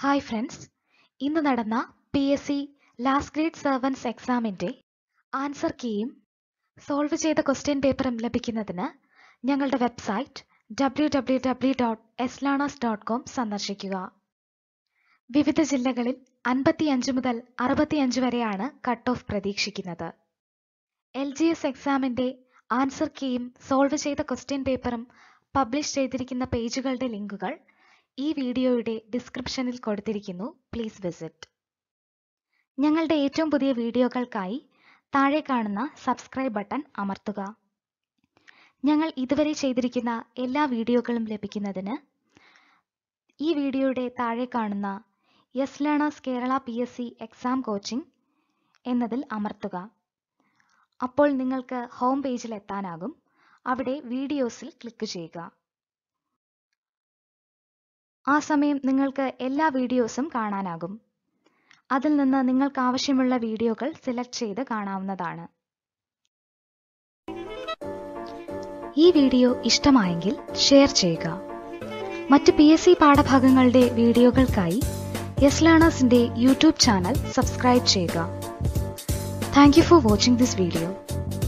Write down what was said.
hi friends ഇന്ന് നടന്ന P S C last grade servants എക്സാമിൻ്റെ ആൻസർ കീയും സോൾവ് ചെയ്ത ക്വസ്റ്റ്യൻ പേപ്പറും ലഭിക്കുന്നതിന് ഞങ്ങളുടെ website W W W dot എസ്ലാണാസ് ഡോട്ട് കോം സന്ദർശിക്കുക വിവിധ ജില്ലകളിൽ അൻപത്തിയഞ്ച് മുതൽ അറുപത്തിയഞ്ച് വരെയാണ് കട്ട് ഓഫ് പ്രതീക്ഷിക്കുന്നത് എൽ ജി എസ് എക്സാമിൻ്റെ ആൻസർ കീയും സോൾവ് ചെയ്ത ക്വസ്റ്റ്യൻ പേപ്പറും പബ്ലിഷ് ചെയ്തിരിക്കുന്ന പേജുകളുടെ ലിങ്കുകൾ ഈ വീഡിയോയുടെ ഡിസ്ക്രിപ്ഷനിൽ കൊടുത്തിരിക്കുന്നു പ്ലീസ് വിസിറ്റ് ഞങ്ങളുടെ ഏറ്റവും പുതിയ വീഡിയോകൾക്കായി താഴെ കാണുന്ന സബ്സ്ക്രൈബ് ബട്ടൺ അമർത്തുക ഞങ്ങൾ ഇതുവരെ ചെയ്തിരിക്കുന്ന എല്ലാ വീഡിയോകളും ലഭിക്കുന്നതിന് ഈ വീഡിയോയുടെ താഴെ കാണുന്ന yes learners Kerala P S C exam coaching എന്നതിൽ അമർത്തുക അപ്പോൾ നിങ്ങൾക്ക് ഹോം പേജിൽ എത്താനാകും അവിടെ വീഡിയോസിൽ ക്ലിക്ക് ചെയ്യുക ആ സമയം നിങ്ങൾക്ക് എല്ലാ വീഡിയോസും കാണാനാകും അതിൽ നിന്ന് നിങ്ങൾക്ക് ആവശ്യമുള്ള വീഡിയോകൾ സെലക്ട് ചെയ്ത് കാണാവുന്നതാണ് ഈ വീഡിയോ ഇഷ്ടമായെങ്കിൽ ഷെയർ ചെയ്യുക മറ്റ് പി എസ് സി പാഠഭാഗങ്ങളുടെ വീഡിയോകൾക്കായി യെസ് ലേണേഴ്സിന്റെ യൂട്യൂബ് ചാനൽ സബ്സ്ക്രൈബ് ചെയ്യുക thank you for watching this video